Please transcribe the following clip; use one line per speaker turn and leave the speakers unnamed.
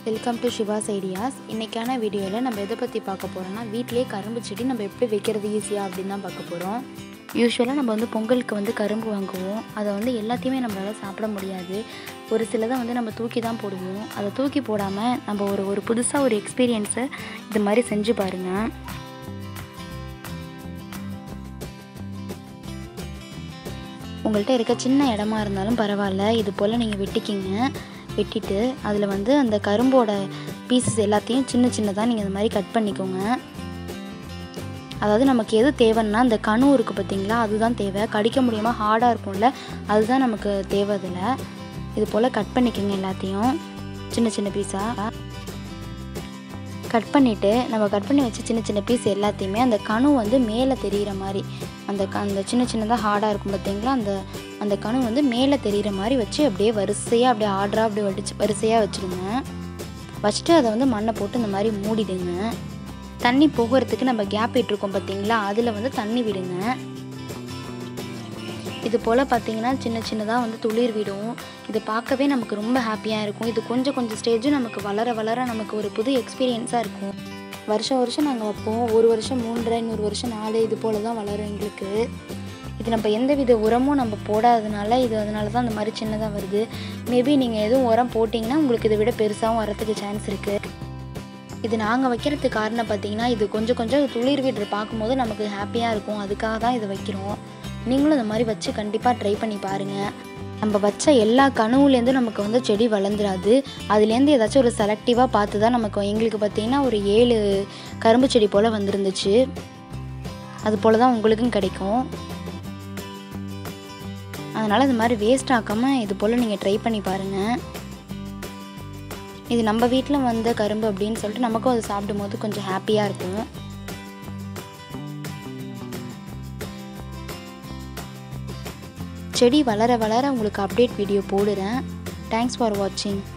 welcome to Siva's ideas இன்றைக்கான வீடியோவில் நம்ம எதை பற்றி பார்க்க போகிறோம்னா வீட்டிலேயே கரும்பு செடி நம்ம எப்படி வைக்கிறது ஈஸியாக அப்படின்னு தான் பார்க்க போகிறோம் யூஸ்வலாக நம்ம வந்து பொங்கலுக்கு வந்து கரும்பு வாங்குவோம் அதை வந்து எல்லாத்தையுமே நம்மளால் சாப்பிட முடியாது ஒரு சிலதை வந்து நம்ம தூக்கி தான் போடுவோம் அதை தூக்கி போடாமல் நம்ம ஒரு ஒரு புதுசாக ஒரு எக்ஸ்பீரியன்ஸை இது மாதிரி செஞ்சு பாருங்கள் உங்கள்கிட்ட இருக்க சின்ன இடமா இருந்தாலும் பரவாயில்ல இது போல் நீங்கள் வெட்டிக்கிங்க வெட்டிட்டு அதில் வந்து அந்த கரும்போட பீசஸ் எல்லாத்தையும் சின்ன சின்னதாக நீங்கள் இந்த மாதிரி கட் பண்ணிக்கோங்க அதாவது நமக்கு எது தேவைன்னா அந்த கணு இருக்குது பார்த்தீங்களா அதுதான் தேவை கடிக்க முடியாமல் ஹார்டாக இருக்கும்ல அதுதான் நமக்கு தேவை அதில் இது போல் கட் பண்ணிக்கோங்க எல்லாத்தையும் சின்ன சின்ன பீஸாக கட் பண்ணிவிட்டு நம்ம கட் பண்ணி வச்ச சின்ன சின்ன பீஸ் எல்லாத்தையுமே அந்த கணு வந்து மேலே தெரிகிற மாதிரி அந்த க அந்த சின்ன சின்னதாக ஹார்டாக இருக்கும் பார்த்தீங்களா அந்த அந்த கணு வந்து மேலே தெரிகிற மாதிரி வச்சு அப்படியே வரிசையாக அப்படியே ஆர்டராக அப்படியே வடிச்சு வரிசையாக வச்சுடுங்க வச்சுட்டு அதை வந்து மண்ணை போட்டு இந்த மாதிரி மூடிடுங்க தண்ணி போகிறதுக்கு நம்ம கேப் விட்டுருக்கோம் பார்த்தீங்களா அதில் வந்து தண்ணி விடுங்க இது போல் பார்த்தீங்கன்னா சின்ன சின்னதாக வந்து துளிர் விடும் இது பார்க்கவே நமக்கு ரொம்ப ஹாப்பியாக இருக்கும் இது கொஞ்சம் கொஞ்சம் ஸ்டேஜும் நமக்கு வளர வளர நமக்கு ஒரு புது எக்ஸ்பீரியன்ஸாக இருக்கும் வருஷம் வருஷம் நாங்கள் வைப்போம் ஒரு வருஷம் மூன்றரை இன்னொரு வருஷம் நாலு இது போல் தான் வளரும் எங்களுக்கு இது நம்ம எந்த வித உரமும் நம்ம போடாததுனால இது அதனால தான் அந்த மாதிரி சின்னதாக வருது மேபி நீங்கள் எதுவும் உரம் போட்டிங்கன்னா உங்களுக்கு இதை விட பெருசாகவும் வரத்துக்கு சான்ஸ் இருக்குது இது நாங்கள் வைக்கிறதுக்கு காரணம் பார்த்தீங்கன்னா இது கொஞ்சம் கொஞ்சம் துளிர் விடுற பார்க்கும்போது நமக்கு ஹாப்பியாக இருக்கும் அதுக்காக தான் இதை வைக்கிறோம் நீங்களும் இந்த மாதிரி வச்சு கண்டிப்பாக ட்ரை பண்ணி பாருங்கள் நம்ம வச்ச எல்லா கனவுலேருந்தும் நமக்கு வந்து செடி வளர்ந்துராது அதுலேருந்து ஏதாச்சும் ஒரு செலக்டிவாக பார்த்து தான் நமக்கு எங்களுக்கு பார்த்திங்கன்னா ஒரு ஏழு கரும்பு செடி போல் வந்துருந்துச்சு அது போல் தான் உங்களுக்கும் கிடைக்கும் அதனால் இந்த மாதிரி வேஸ்ட் ஆக்காமல் இது போல் நீங்கள் ட்ரை பண்ணி பாருங்கள் இது நம்ம வீட்டில் வந்த கரும்பு அப்படின்னு சொல்லிட்டு நமக்கும் அதை சாப்பிடும் போது கொஞ்சம் ஹாப்பியாக இருக்கும் செடி வளர வளர உங்களுக்கு அப்டேட் வீடியோ போடுறேன் தேங்க்ஸ் ஃபார் வாட்சிங்